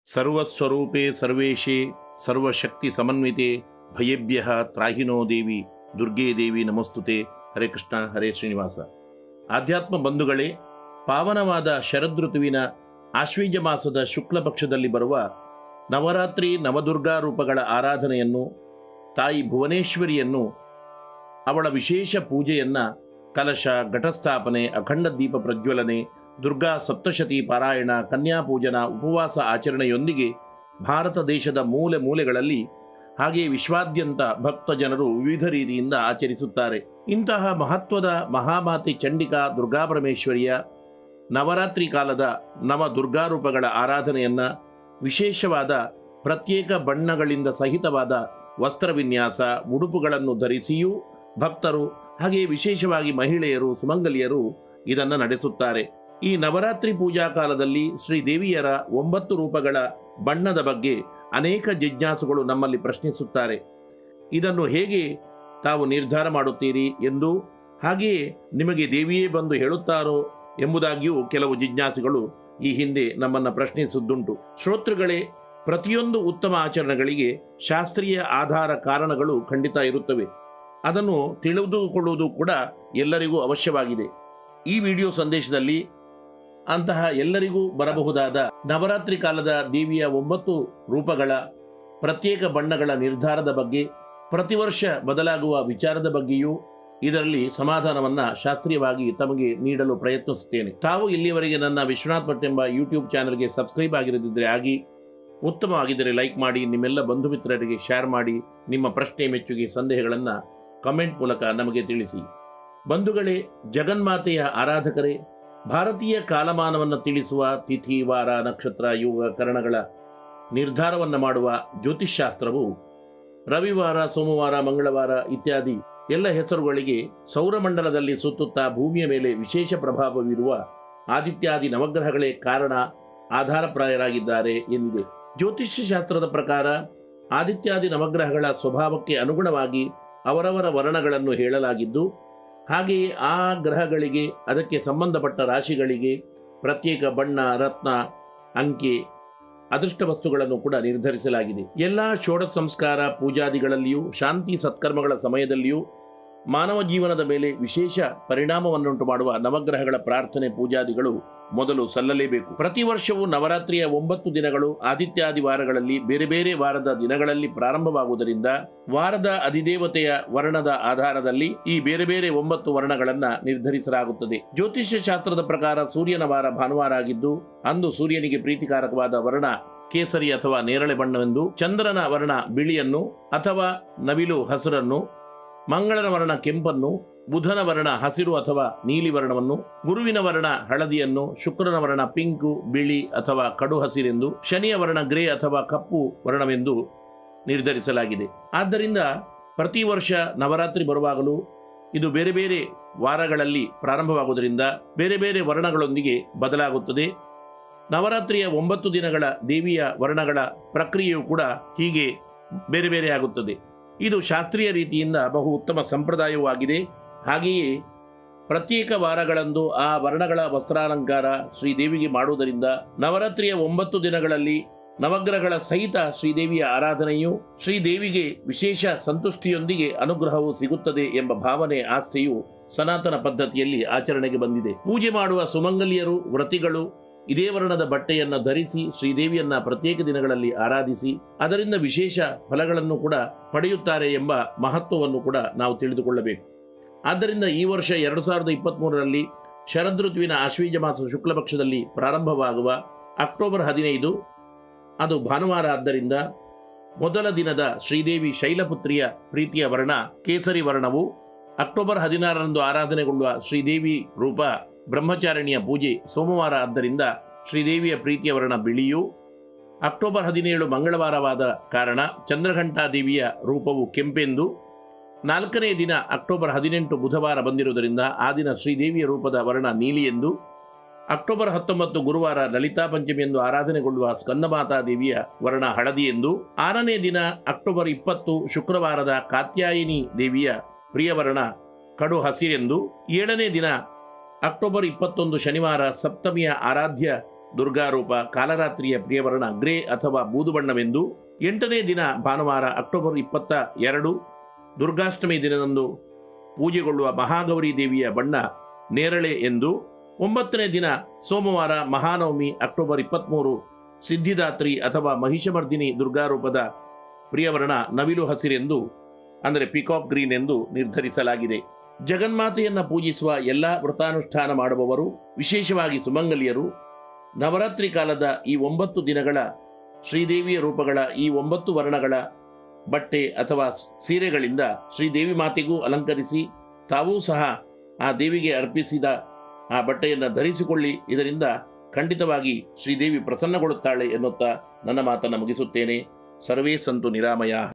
ಸರ್ವಸ್ವರೂಪೇ ಸರ್ವೇಶೇ ಸರ್ವಶಕ್ತಿ ಸಮನ್ವಿತೆ ಭಯೇಭ್ಯ ತ್ರಾಹಿನೋ ದೇವಿ ದುರ್ಗೇ ದೇವಿ ನಮಸ್ತುತೆ ಹರೇ ಕೃಷ್ಣ ಹರೇ ಶ್ರೀನಿವಾಸ ಆಧ್ಯಾತ್ಮ ಬಂಧುಗಳೇ ಪಾವನವಾದ ಶರದೃತುವಿನ ಆಶ್ವೀಜ ಮಾಸದ ಶುಕ್ಲ ಪಕ್ಷದಲ್ಲಿ ಬರುವ ನವರಾತ್ರಿ ನವದುರ್ಗಾ ರೂಪಗಳ ಆರಾಧನೆಯನ್ನು ತಾಯಿ ಭುವನೇಶ್ವರಿಯನ್ನು ಅವಳ ವಿಶೇಷ ಪೂಜೆಯನ್ನ ಕಲಶ ಘಟಸ್ಥಾಪನೆ ಅಖಂಡ ದೀಪ ಪ್ರಜ್ವಲನೆ ದುರ್ಗಾ ಸಪ್ತಶತಿ ಪಾರಾಯಣ ಕನ್ಯಾ ಪೂಜನ ಉಪವಾಸ ಆಚರಣೆಯೊಂದಿಗೆ ಭಾರತ ದೇಶದ ಮೂಲೆ ಮೂಲೆಗಳಲ್ಲಿ ಹಾಗೆಯೇ ವಿಶ್ವಾದ್ಯಂತ ಭಕ್ತ ಜನರು ವಿವಿಧ ರೀತಿಯಿಂದ ಆಚರಿಸುತ್ತಾರೆ ಇಂತಹ ಮಹತ್ವದ ಮಹಾಮಾತೆ ಚಂಡಿಕಾ ದುರ್ಗಾಪರಮೇಶ್ವರಿಯ ನವರಾತ್ರಿ ಕಾಲದ ನವ ದುರ್ಗಾರೂಪಗಳ ಆರಾಧನೆಯನ್ನ ವಿಶೇಷವಾದ ಪ್ರತ್ಯೇಕ ಬಣ್ಣಗಳಿಂದ ಸಹಿತವಾದ ವಸ್ತ್ರವಿನ್ಯಾಸ ಉಡುಪುಗಳನ್ನು ಧರಿಸಿಯೂ ಭಕ್ತರು ಹಾಗೆಯೇ ವಿಶೇಷವಾಗಿ ಮಹಿಳೆಯರು ಸುಮಂಗಲಿಯರು ಇದನ್ನು ನಡೆಸುತ್ತಾರೆ ಈ ನವರಾತ್ರಿ ಪೂಜಾ ಕಾಲದಲ್ಲಿ ಶ್ರೀ ದೇವಿಯರ ಒಂಬತ್ತು ರೂಪಗಳ ಬಣ್ಣದ ಬಗ್ಗೆ ಅನೇಕ ಜಿಜ್ಞಾಸುಗಳು ನಮ್ಮಲ್ಲಿ ಪ್ರಶ್ನಿಸುತ್ತಾರೆ ಇದನ್ನು ಹೇಗೆ ತಾವು ನಿರ್ಧಾರ ಮಾಡುತ್ತೀರಿ ಎಂದು ಹಾಗೆಯೇ ನಿಮಗೆ ದೇವಿಯೇ ಬಂದು ಹೇಳುತ್ತಾರೋ ಎಂಬುದಾಗಿಯೂ ಕೆಲವು ಜಿಜ್ಞಾಸುಗಳು ಈ ಹಿಂದೆ ನಮ್ಮನ್ನು ಪ್ರಶ್ನಿಸುದ್ದುಂಟು ಶ್ರೋತೃಗಳೇ ಪ್ರತಿಯೊಂದು ಉತ್ತಮ ಆಚರಣೆಗಳಿಗೆ ಶಾಸ್ತ್ರೀಯ ಆಧಾರ ಕಾರಣಗಳು ಖಂಡಿತ ಇರುತ್ತವೆ ಅದನ್ನು ತಿಳಿದುಕೊಳ್ಳುವುದು ಕೂಡ ಎಲ್ಲರಿಗೂ ಅವಶ್ಯವಾಗಿದೆ ಈ ವಿಡಿಯೋ ಸಂದೇಶದಲ್ಲಿ ಅಂತಹ ಎಲ್ಲರಿಗೂ ಬರಬಹುದಾದ ನವರಾತ್ರಿ ಕಾಲದ ದೇವಿಯ ಒಂಬತ್ತು ರೂಪಗಳ ಪ್ರತ್ಯೇಕ ಬಣ್ಣಗಳ ನಿರ್ಧಾರದ ಬಗ್ಗೆ ಪ್ರತಿ ವರ್ಷ ಬದಲಾಗುವ ವಿಚಾರದ ಬಗ್ಗೆಯೂ ಇದರಲ್ಲಿ ಸಮಾಧಾನವನ್ನ ಶಾಸ್ತ್ರೀಯವಾಗಿ ತಮಗೆ ನೀಡಲು ಪ್ರಯತ್ನಿಸುತ್ತೇನೆ ತಾವು ಇಲ್ಲಿಯವರೆಗೆ ನನ್ನ ವಿಶ್ವನಾಥ್ ಭಟ್ ಎಂಬ ಯೂಟ್ಯೂಬ್ ಚಾನೆಲ್ಗೆ ಸಬ್ಸ್ಕ್ರೈಬ್ ಆಗಿರದಿದ್ದರೆ ಆಗಿ ಉತ್ತಮವಾಗಿದ್ದರೆ ಲೈಕ್ ಮಾಡಿ ನಿಮ್ಮೆಲ್ಲ ಬಂಧು ಮಿತ್ರರಿಗೆ ಶೇರ್ ಮಾಡಿ ನಿಮ್ಮ ಪ್ರಶ್ನೆ ಮೆಚ್ಚುಗೆ ಸಂದೇಹಗಳನ್ನು ಕಮೆಂಟ್ ಮೂಲಕ ನಮಗೆ ತಿಳಿಸಿ ಬಂಧುಗಳೇ ಜಗನ್ಮಾತೆಯ ಆರಾಧಕರೇ ಭಾರತೀಯ ಕಾಲಮಾನವನ್ನು ತಿಳಿಸುವ ತಿಥಿ ವಾರ ನಕ್ಷತ್ರ ಯೋಗ ಕರಣಗಳ ನಿರ್ಧಾರವನ್ನು ಮಾಡುವ ಜ್ಯೋತಿಷ್ಶಾಸ್ತ್ರವು ರವಿವಾರ ಸೋಮವಾರ ಮಂಗಳವಾರ ಇತ್ಯಾದಿ ಎಲ್ಲ ಹೆಸರುಗಳಿಗೆ ಸೌರಮಂಡಲದಲ್ಲಿ ಸುತ್ತುತ್ತಾ ಭೂಮಿಯ ಮೇಲೆ ವಿಶೇಷ ಪ್ರಭಾವವಿರುವ ಆದಿತ್ಯಾದಿ ನವಗ್ರಹಗಳೇ ಕಾರಣ ಆಧಾರಪ್ರಾಯರಾಗಿದ್ದಾರೆ ಎಂದಿದೆ ಜ್ಯೋತಿಷ್ಯ ಶಾಸ್ತ್ರದ ಪ್ರಕಾರ ಆದಿತ್ಯಾದಿ ನವಗ್ರಹಗಳ ಸ್ವಭಾವಕ್ಕೆ ಅನುಗುಣವಾಗಿ ಅವರವರ ವರ್ಣಗಳನ್ನು ಹೇಳಲಾಗಿದ್ದು ಹಾಗೆಯೇ ಆ ಗ್ರಹಗಳಿಗೆ ಅದಕ್ಕೆ ಸಂಬಂಧಪಟ್ಟ ರಾಶಿಗಳಿಗೆ ಪ್ರತ್ಯೇಕ ಬಣ್ಣ ರತ್ನ ಅಂಕೆ ಅದೃಷ್ಟ ವಸ್ತುಗಳನ್ನು ಕೂಡ ನಿರ್ಧರಿಸಲಾಗಿದೆ ಎಲ್ಲ ಷೋಡಶ ಸಂಸ್ಕಾರ ಪೂಜಾದಿಗಳಲ್ಲಿಯೂ ಶಾಂತಿ ಸತ್ಕರ್ಮಗಳ ಸಮಯದಲ್ಲಿಯೂ ಮಾನವ ಜೀವನದ ಮೇಲೆ ವಿಶೇಷ ಪರಿಣಾಮವನ್ನುಂಟು ಮಾಡುವ ನವಗ್ರಹಗಳ ಪ್ರಾರ್ಥನೆ ಪೂಜಾದಿಗಳು ಮೊದಲು ಸಲ್ಲಲೇಬೇಕು ಪ್ರತಿ ವರ್ಷವೂ ನವರಾತ್ರಿಯ ಒಂಬತ್ತು ದಿನಗಳು ಆದಿತ್ಯಾದಿ ವಾರಗಳಲ್ಲಿ ಬೇರೆ ಬೇರೆ ವಾರದ ದಿನಗಳಲ್ಲಿ ಪ್ರಾರಂಭವಾಗುವುದರಿಂದ ವಾರದ ಅಧಿದೇವತೆಯ ವರ್ಣದ ಆಧಾರದಲ್ಲಿ ಈ ಬೇರೆ ಬೇರೆ ಒಂಬತ್ತು ವರ್ಣಗಳನ್ನ ನಿರ್ಧರಿಸಲಾಗುತ್ತದೆ ಜ್ಯೋತಿಷ್ಯ ಶಾಸ್ತ್ರದ ಪ್ರಕಾರ ಸೂರ್ಯನ ವಾರ ಭಾನುವಾರ ಆಗಿದ್ದು ಅಂದು ಸೂರ್ಯನಿಗೆ ಪ್ರೀತಿಕಾರಕವಾದ ವರ್ಣ ಕೇಸರಿ ಅಥವಾ ನೇರಳೆ ಬಣ್ಣವೆಂದು ಚಂದ್ರನ ವರ್ಣ ಬಿಳಿಯನ್ನು ಅಥವಾ ನವಿಲು ಹಸಿರನ್ನು ಮಂಗಳನ ವರ್ಣ ಕೆಂಪನ್ನು ಬುಧನ ವರ್ಣ ಹಸಿರು ಅಥವಾ ನೀಲಿ ವರ್ಣವನ್ನು ಗುರುವಿನ ವರ್ಣ ಹಳದಿಯನ್ನು ಶುಕ್ರನ ವರ್ಣ ಪಿಂಕು ಬಿಳಿ ಅಥವಾ ಕಡು ಹಸಿರೆಂದು ಶನಿಯ ವರ್ಣ ಗ್ರೇ ಅಥವಾ ಕಪ್ಪು ವರ್ಣವೆಂದು ನಿರ್ಧರಿಸಲಾಗಿದೆ ಆದ್ದರಿಂದ ಪ್ರತಿ ವರ್ಷ ನವರಾತ್ರಿ ಬರುವಾಗಲೂ ಇದು ಬೇರೆ ಬೇರೆ ವಾರಗಳಲ್ಲಿ ಪ್ರಾರಂಭವಾಗುವುದರಿಂದ ಬೇರೆ ಬೇರೆ ವರ್ಣಗಳೊಂದಿಗೆ ಬದಲಾಗುತ್ತದೆ ನವರಾತ್ರಿಯ ಒಂಬತ್ತು ದಿನಗಳ ದೇವಿಯ ವರ್ಣಗಳ ಪ್ರಕ್ರಿಯೆಯು ಕೂಡ ಹೀಗೆ ಬೇರೆ ಬೇರೆ ಆಗುತ್ತದೆ ಇದು ಶಾಸ್ತ್ರೀಯ ರೀತಿಯಿಂದ ಬಹು ಉತ್ತಮ ಸಂಪ್ರದಾಯವೂ ಆಗಿದೆ ಹಾಗೆಯೇ ಪ್ರತ್ಯೇಕ ವಾರಗಳಂದು ಆ ವರ್ಣಗಳ ವಸ್ತ್ರಾಲಂಕಾರ ಶ್ರೀದೇವಿಗೆ ಮಾಡುವುದರಿಂದ ನವರಾತ್ರಿಯ ಒಂಬತ್ತು ದಿನಗಳಲ್ಲಿ ನವಗ್ರಹಗಳ ಸಹಿತ ಶ್ರೀದೇವಿಯ ಆರಾಧನೆಯು ಶ್ರೀದೇವಿಗೆ ವಿಶೇಷ ಸಂತುಷ್ಟಿಯೊಂದಿಗೆ ಅನುಗ್ರಹವು ಸಿಗುತ್ತದೆ ಎಂಬ ಭಾವನೆ ಆಸ್ಥೆಯು ಸನಾತನ ಪದ್ಧತಿಯಲ್ಲಿ ಆಚರಣೆಗೆ ಬಂದಿದೆ ಪೂಜೆ ಮಾಡುವ ಸುಮಂಗಲಿಯರು ವ್ರತಿಗಳು ಇದೇ ವರ್ಣದ ಬಟ್ಟೆಯನ್ನು ಧರಿಸಿ ಶ್ರೀದೇವಿಯನ್ನ ಪ್ರತ್ಯೇಕ ದಿನಗಳಲ್ಲಿ ಆರಾಧಿಸಿ ಅದರಿಂದ ವಿಶೇಷ ಫಲಗಳನ್ನು ಕೂಡ ಪಡೆಯುತ್ತಾರೆ ಎಂಬ ಮಹತ್ವವನ್ನು ಕೂಡ ನಾವು ತಿಳಿದುಕೊಳ್ಳಬೇಕು ಆದ್ದರಿಂದ ಈ ವರ್ಷ ಎರಡು ಸಾವಿರದ ಇಪ್ಪತ್ತ್ಮೂರರಲ್ಲಿ ಶರದೃತುವಿನ ಆಶ್ವೀಜ ಮಾಸ ಶುಕ್ಲ ಪಕ್ಷದಲ್ಲಿ ಪ್ರಾರಂಭವಾಗುವ ಅಕ್ಟೋಬರ್ ಹದಿನೈದು ಅದು ಭಾನುವಾರ ಆದ್ದರಿಂದ ಮೊದಲ ದಿನದ ಶ್ರೀದೇವಿ ಶೈಲಪುತ್ರಿಯ ಪ್ರೀತಿಯ ವರ್ಣ ಕೇಸರಿ ವರ್ಣವು ಅಕ್ಟೋಬರ್ ಹದಿನಾರರಂದು ಆರಾಧನೆಗೊಳ್ಳುವ ಶ್ರೀದೇವಿ ರೂಪ ಬ್ರಹ್ಮಚಾರಿಣಿಯ ಪೂಜೆ ಸೋಮವಾರ ಆದ್ದರಿಂದ ಶ್ರೀದೇವಿಯ ಪ್ರೀತಿಯ ವರ್ಣ ಬಿಳಿಯು ಅಕ್ಟೋಬರ್ ಹದಿನೇಳು ಮಂಗಳವಾರವಾದ ಕಾರಣ ಚಂದ್ರಘಂಟಾ ದೇವಿಯ ರೂಪವು ಕೆಂಪೆಂದು ನಾಲ್ಕನೇ ದಿನ ಅಕ್ಟೋಬರ್ ಹದಿನೆಂಟು ಬುಧವಾರ ಬಂದಿರುವುದರಿಂದ ಆ ದಿನ ಶ್ರೀದೇವಿಯ ರೂಪದ ವರ್ಣ ನೀಲಿ ಎಂದು ಅಕ್ಟೋಬರ್ ಹತ್ತೊಂಬತ್ತು ಗುರುವಾರ ಲಲಿತಾ ಪಂಚಮಿ ಎಂದು ಆರಾಧನೆಗೊಳ್ಳುವ ಸ್ಕಂದಮಾತಾ ದೇವಿಯ ವರ್ಣ ಹಳದಿ ಎಂದು ಆರನೇ ದಿನ ಅಕ್ಟೋಬರ್ ಇಪ್ಪತ್ತು ಶುಕ್ರವಾರದ ಕಾತ್ಯಾಯಿನಿ ದೇವಿಯ ಪ್ರಿಯವರ್ಣ ಕಡು ಹಸಿರೆಂದು ಏಳನೇ ದಿನ ಅಕ್ಟೋಬರ್ ಇಪ್ಪತ್ತೊಂದು ಶನಿವಾರ ಸಪ್ತಮಿಯ ಆರಾಧ್ಯ ದುರ್ಗಾರೂಪ ಕಾಲರಾತ್ರಿಯ ಪ್ರಿಯವರ್ಣ ಗ್ರೇ ಅಥವಾ ಬೂದು ಬಣ್ಣವೆಂದು ಎಂಟನೇ ದಿನ ಭಾನುವಾರ ಅಕ್ಟೋಬರ್ ಇಪ್ಪತ್ತ ಎರಡು ದುರ್ಗಾಷ್ಟಮಿ ದಿನದಂದು ಪೂಜೆಗೊಳ್ಳುವ ಮಹಾಗೌರಿ ದೇವಿಯ ಬಣ್ಣ ನೇರಳೆ ಎಂದು ಒಂಬತ್ತನೇ ದಿನ ಸೋಮವಾರ ಮಹಾನವಮಿ ಅಕ್ಟೋಬರ್ ಇಪ್ಪತ್ತ್ಮೂರು ಸಿದ್ಧಿದಾತ್ರಿ ಅಥವಾ ಮಹಿಷಮರ್ದಿನಿ ದುರ್ಗಾರೂಪದ ಪ್ರಿಯವರ್ಣ ನವಿಲು ಹಸಿರೆಂದು ಅಂದರೆ ಪಿಕಾಕ್ ಗ್ರೀನ್ ಎಂದು ನಿರ್ಧರಿಸಲಾಗಿದೆ ಜಗನ್ಮಾತೆಯನ್ನ ಪೂಜಿಸುವ ಎಲ್ಲ ವ್ರತಾನುಷ್ಠಾನ ಮಾಡುವವರು ವಿಶೇಷವಾಗಿ ಸುಮಂಗಲಿಯರು ನವರಾತ್ರಿ ಕಾಲದ ಈ ಒಂಬತ್ತು ದಿನಗಳ ಶ್ರೀದೇವಿಯ ರೂಪಗಳ ಈ ಒಂಬತ್ತು ವರ್ಣಗಳ ಬಟ್ಟೆ ಅಥವಾ ಸೀರೆಗಳಿಂದ ಶ್ರೀದೇವಿ ಮಾತೆಗೂ ಅಲಂಕರಿಸಿ ತಾವೂ ಸಹ ಆ ದೇವಿಗೆ ಅರ್ಪಿಸಿದ ಆ ಬಟ್ಟೆಯನ್ನು ಧರಿಸಿಕೊಳ್ಳಿ ಇದರಿಂದ ಖಂಡಿತವಾಗಿ ಶ್ರೀದೇವಿ ಪ್ರಸನ್ನಗೊಳ್ಳುತ್ತಾಳೆ ಎನ್ನುತ್ತಾ ನನ್ನ ಮಾತನ್ನು ಮುಗಿಸುತ್ತೇನೆ ಸರ್ವೇ ಸಂತು ನಿರಾಮಯ